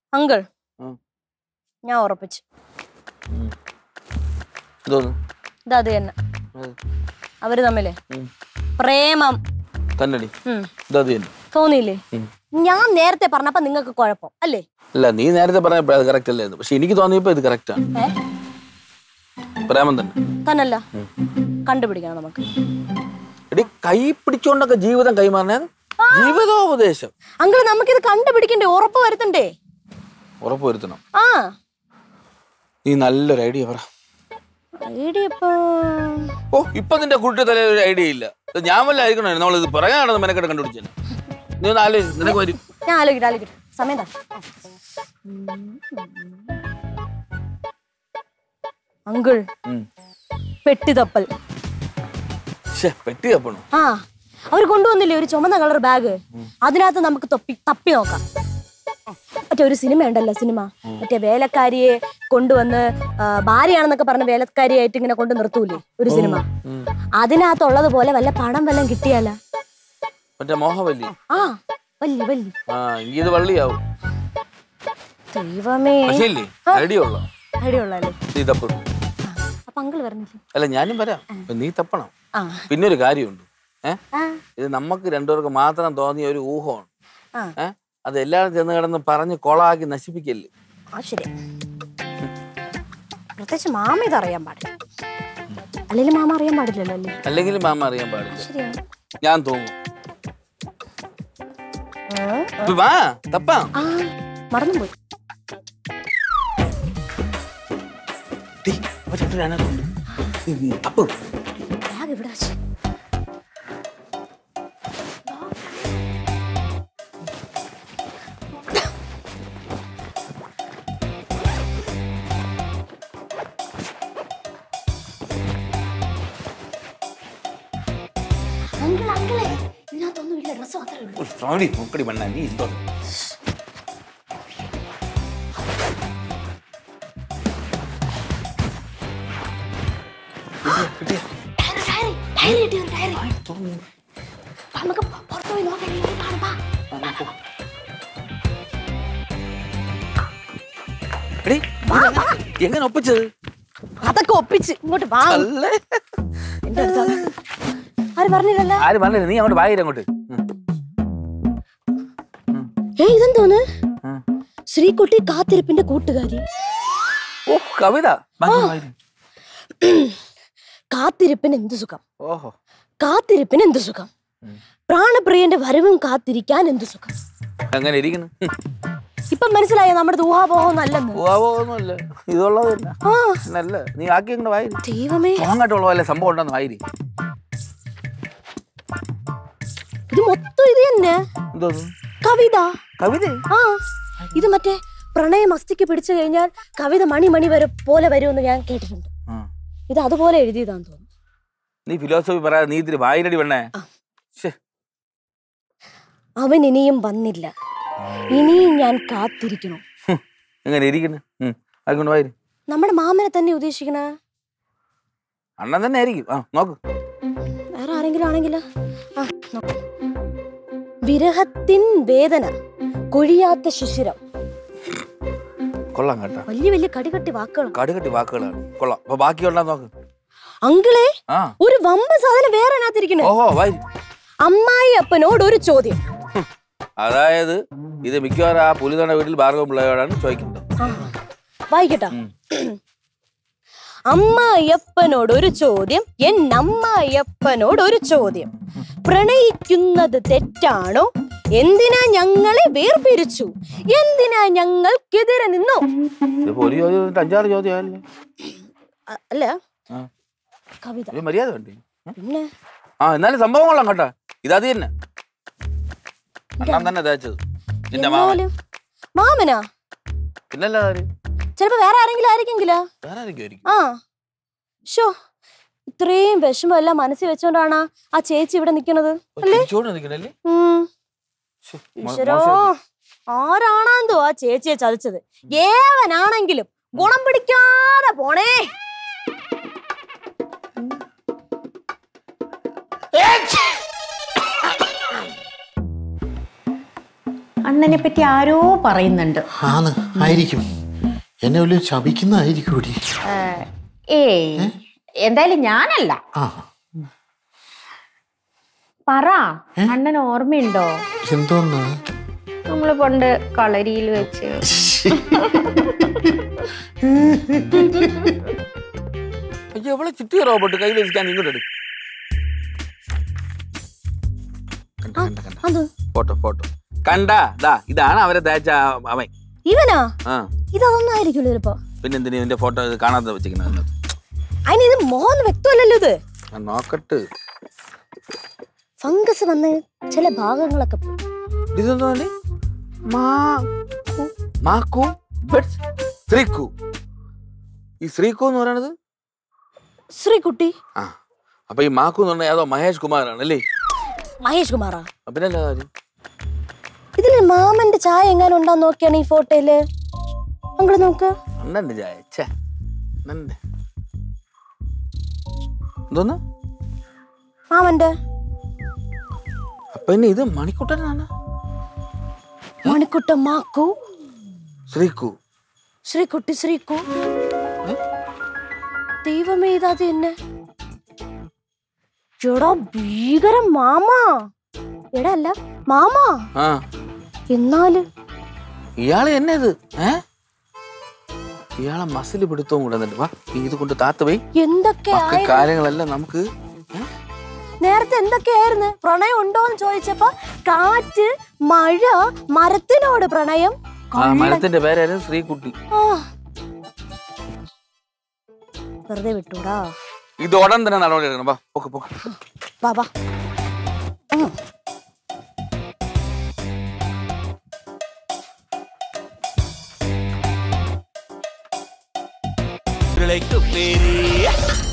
Uncle ഉം. ഞാൻ ഉറപ്പിച്ചു എന്തോന്ന് ഇത് അത് തന്നെ അത് അവര് തമ്മില് ഉം. പ്രേമം തന്നെടി ഉം. ഇതത് തന്നെ തോന്നിയില്ലേ ഉം. ഞാൻ നേരത്തെ പറഞ്ഞപ്പോ നിങ്ങൾക്ക് കുഴപ്പം അല്ലേ അല്ല നീ നേരത്തെ പറഞ്ഞപ്പോൾ അത് കറക്റ്റ് അല്ലായിരുന്നു പക്ഷെ എനിക്ക് തോന്നിയപ്പോൾ ഇത് കറക്റ്റ് ആണ് ഏ പ്രേമം തന്നെ തന്നല്ല കണ്ടുപിടിക്കണം നമുക്ക് എടി കൈ പിടിച്ചോണ്ടൊക്കെ ജീവിതം കൈമാറണേ ജീവിതോപദേശം അങ്കിൾ നമുക്കിത് കണ്ടുപിടിക്കണ്ടേ ഉറപ്പ് വരുത്തണ്ടേ ഉറപ്പ് വരുത്തണം ആ നീ നല്ലൊരു ഐഡിയ പറ ഐഡിയ ഇപ്പൊ ഓ ഇപ്പൊ നിന്റെ കൂട്ടി തല ഒരു ഐഡിയ ഇല്ല ഇത് ഞാൻ വല്ല ആയിരിക്കണോ നമ്മൾ ഇത് പറയാനാണെന്ന് മെനക്കെട്ട് കണ്ടുപിടിച്ചേ നീ ഒന്ന് ആലോചിച്ച് നിനക്ക് വരും ഞാൻ ആലോചിക്കട്ടെ ആലോചിക്കട്ടെ സമയം താ. അങ്കിൾ ഉം. പെട്ടി തപ്പൽ ശ്ശെ, പെട്ടി തപ്പണോ ആ അവർ കൊണ്ടുവന്നില്ലേ ഒരു ചുമന്ന കളർ ബാഗ് അതിനകത്ത് നമുക്ക് തൊപ്പി തപ്പി നോക്കാം മറ്റേ ഒരു സിനിമ ഉണ്ടല്ലോ സിനിമ മറ്റേ വേലക്കാരിയെ കൊണ്ടുവന്ന് ആ, ഭാര്യയാണെന്നൊക്കെ പറഞ്ഞ വേലക്കാരിയായിട്ട് ഇങ്ങനെ കൊണ്ട് നിർത്തൂലേ ഒരു സിനിമ ഉം. അതിനകത്തുള്ളത് പോലെ വല്ല പണം വല്ലതും കിട്ടിയാല മറ്റേ മോഹവല്ലി ആ വല്യ വല്യ ആ എനിക്ക് ഇത് വള്ളിയാവും ദൈവമേ പക്ഷേ ഇല്ലേ ഐഡിയ ഉള്ള ഐഡിയ ഉള്ളല്ലേ നീ തപ്പും അപ്പൊ അങ്കിൾ പറഞ്ഞില്ലേ അല്ല ഞാനും വരാം അപ്പൊ നീ തപ്പണം ആ പിന്നെ ഒരു കാര്യമുണ്ട് ഏ ആ ഇത് നമുക്ക് രണ്ടുപേർക്ക് മാത്രം തോന്നിയ ഒരു ഊഹമാണ് ആ ഏ അത് എല്ലാവരും ചെന്ന് കിടന്ന് പറഞ്ഞ് കൊളാക്കി നശിപ്പിക്കല്ലേ ആ ശരി പ്രത്യേകിച്ച് മാമ ഇത് അറിയാൻ പാടില്ല അല്ലെങ്കിൽ മാമ അറിയാൻ പാടില്ലല്ലോ അല്ലേ അല്ലെങ്കിൽ മാമ അറിയാൻ പാടില്ല ശരിയാണ് ഞാൻ തോന്നും ഉം. ഇപ്പൊ വാ തപ്പാം ആ മറന്നുപോയി ടീ, ഒരെണ്ണം അതിനകത്തുണ്ട്. നീ- നീ തപ്പ് ബാഗ് ഇവിടെ വെച്ച്. അങ്കിൾ അങ്കിളെ ഇതിനകത്തൊന്നും ഇല്ല ഡ്രസ് മാത്രമേ ഉള്ളൂ ഒരു ഫ്രോഡി നോക്കടി മണ്ണ നീ എന്തോ ഡയറി ഡയറി ഡയറി കിട്ടി ഒരു ഡയറി വാ, നമുക്ക് പുറത്ത് പോയി നോക്കാം ഇനി കാണാം, വാ. എടി എങ്ങനെ ഒപ്പിച്ചത് അതൊക്കെ ഒപ്പിച്ച് ഇങ്ങോട്ട് വാ അല്ലേ എന്റെ അടുത്ത് ആര് പറഞ്ഞില്ലല്ലോ ആര് പറഞ്ഞില്ല നീ അങ്ങോട്ട് വായിര അങ്ങോട്ട് ഉം. ഏ ഇതെന്തോന്ന് ഉം. ശ്രീകുട്ടി കാത്തിരിപ്പിന്റെ കൂട്ടുകാരി ഓ കവിത ബാക്കി വായിര്. കാത്തിരിപ്പിന് എന്ത് സുഖം ഓഹോ കാത്തിരിപ്പിന് എന്ത് സുഖം പ്രാണപ്രിയന്റെ വരവും കാത്തിരിക്കാൻ എന്ത് സുഖം അങ്ങനെ ഇരിക്കുന്നു ഇപ്പൊ മനസ്സിലായോ നമ്മുടെ ഊഹാപോഹം നല്ലെന്ന് പോവാവോന്നുമില്ല ഇതുള്ളത് തന്നെ ആ നല്ല നീ ആക്കി ഇങ്ങോട്ട് വായിര് ദൈവമേ സ്ട്രോങ്ങായിട്ടുള്ള വല്ല സംഭവം ഉണ്ടെന്ന് വായിരി ഇത് മൊത്തം ഇത് തന്നെ എന്തോന്നു കവിത കവിത ആ ഇത് മറ്റേ പ്രണയം അസ്ഥിക്ക് പിടിച്ചു കഴിഞ്ഞാൽ കവിത മണി മണി വരെ പോലെ വരുമെന്ന് ഞാൻ കേട്ടിട്ടുണ്ട് ഇത് അതുപോലെ എഴുതിയതാന്ന് തോന്നുന്നു നീ ഫിലോസഫി പറയാതെ നീ ഇത്തിരി വായിരടി പെണ്ണേ ശ്ശെ. അവൻ ഇനിയും വന്നില്ല ഇനിയും ഞാൻ കാത്തിരിക്കണം ഹും. എങ്ങനെ ഇരിക്കുന്നു അതുകൊണ്ട് വായിര് നമ്മുടെ മാമനെ തന്നെ ഉദ്ദേശിക്കണ അണ്ണൻ തന്നെ ആയിരിക്കും ആ നോക്ക് വേറെ ആരെങ്കിലും ആണെങ്കിലോ ആ നോക്കാം. വിരഹത്തിൻ വേദന കൊഴിയാത്ത ശിശിരം കൊള്ളാം കേട്ടാ വലിയ വലിയ കടികട്ടി വാക്കുകൾ കടുകട്ടി വാക്കുകളാണ് കൊള്ളാം അപ്പൊ ബാക്കിയുണ്ടാ നോക്ക് അങ്കിളെ ആ ഒരു വമ്പ സാധനം വേറെ അതിനകത്തിരിക്കണേ ഓഹോ വായി അമ്മായി അപ്പനോട് ഒരു ചോദ്യം അതായത് ഇത് മിക്കവാറും ആ പുലിതണ വീട്ടിൽ ഭാർഗവ പിള്ളയോടാണ് ചോദിക്കുന്നത് ആ, വായിക്കട്ടാ ഉം. അമ്മായിയപ്പനോട് ഒരു ചോദ്യം എൻ അമ്മായിയപ്പനോട് ഒരു ചോദ്യം പ്രണയിക്കുന്നത് തെറ്റാണോ എന്തിനാ ഞങ്ങളെ വേർപിരിച്ചു എന്തിനാ ഞങ്ങൾക്കെതിരെ നിന്നു ഇതിപ്പോ ഒരു ചോദ്യം വന്നിട്ട് അഞ്ചാറ് ചോദ്യം ആയല്ലോ അ- അല്ല ആ. കവിത ഒരു മര്യാദ ഉണ്ട് പിന്നെ ആ എന്നാലും സംഭവം കൊള്ളാം കേട്ടാ ഇതത് തന്നെ അണ്ണൻ തന്നെ തേച്ചത് നിന്റെ മാമൻ എന്നാലും മാമനാ പിന്നല്ല കാര്യം ചിലപ്പോ വേറെ ആരെങ്കിലും ആയിരിക്കെങ്കിലോ വേറെ ആയിരിക്കും ആയിരിക്കും ആ ഷോ ഇത്രയും വിഷമമെല്ലാം മനസ്സിൽ വെച്ചോണ്ടാണ് ആ ചേച്ചി ഇവിടെ നിക്കണത് തിരിച്ചോണ്ട് നിൽക്കണല്ലേ ഉം ശ്ശെ, മോ- ഈശ്വരോ മോശം. ആരാണെന്തോ ആ ചേച്ചിയെ ചതിച്ചത് ഏവനാണെങ്കിലും ഗുണം പിടിക്കാതെ പോണേ അണ്ണനെ പറ്റി ആരോ പറയുന്നുണ്ട് ആന്ന് ആയിരിക്കും എന്നെ വലിയ ശപിക്കുന്നതായിരിക്കും ഇവിടെ ഏ, ഏയ് എന്തായാലും ഞാനല്ല ആ പറ അണ്ണൻ ഓർമ്മയുണ്ടോ എന്തോന്ന് നമ്മള് പണ്ട് കളരിയിൽ വെച്ച് അയ്യോ എവളെ ചിട്ടിയ റോബോട്ട് കയ്യിൽ വെച്ചാൽ ഇങ്ങോട്ട് എടു കണ്ട കണ്ട കണ്ട അത് ഫോട്ടോ ഫോട്ടോ കണ്ട ദാ ഇതാണ് അവരെ തേച്ച അവൻ ഇവനാ ആ ഇതൊന്നും ആയിരിക്കുള്ളൂ ചിലപ്പോ പിന്നെ എന്തിനാ ഇതിന്റെ ഫോട്ടോ കാണാതെ വെച്ചിരിക്കുന്നത് അതിന് ഇത് മോഹം വ്യക്തമല്ലല്ലോ ഇത് നോക്കട്ട് ഫംഗസ് വന്ന് ചില ഭാഗങ്ങളൊക്കെ പോയി. ഇതെന്താണ് മാക്കു മാക്കു ബട്സ് ശ്രീക്കു ഈ ശ്രീക്കു എന്ന് പറയണത് ശ്രീകുട്ടി ആ അപ്പൊ ഈ മാക്കു എന്ന് പറഞ്ഞാൽ ഏതോ മഹേഷ് കുമാറാണ് അല്ലേ മഹേഷ് കുമാറാ പിന്നെ അല്ല കാര്യം ഇതില് മാമന്റെ ചായ എങ്ങാനും ഉണ്ടാന്ന് നോക്കിയാണ് ഈ ഫോട്ടോയില് അങ്ങോട്ട് നോക്ക് അണ്ണന്റെ ചായ ഛേ അണ്ണന്റെ എന്തോന്ന് മാമന്റെ അപ്പൊ ഇനി ഇത് മണിക്കുട്ടനാണ് മണിക്കുട്ട മാക്കു ശ്രീക്കു ശ്രീകുട്ടി ശ്രീകു ദൈവമേ ഇതാത് എന്നെ എടാ ഭീകരം മാമാ എടാ അല്ല മാമാ ആ എന്നാല് ഇയാള് എന്നെ ഇത് ഏ ഇയാളെ മസിൽ പിടുത്തവും കൂടെ എന്നിട്ട് വാ ഈ ഇത് കൊണ്ട് താത്ത പോയി എന്തൊക്കെ ബാക്കി ആയി കാര്യങ്ങളെല്ലാം നമുക്ക് ഏ? നേരത്തെ എന്തൊക്കെയായിരുന്നു പ്രണയം ഉണ്ടോന്ന് ചോദിച്ചപ്പോ കാറ്റ് മഴ മരത്തിനോട് പ്രണയം ആ മരത്തിന്റെ പേരായിരുന്നു ശ്രീകുട്ടി ആ. വെറുതെ വിട്ടൂടാ ഇത് ഉടൻ തന്നെ നടപടി എടുക്കണം വാ പൊക്ക് പൊക്ക് വാ വാ ഉം. ഉരുളയ്ക്ക് പേര്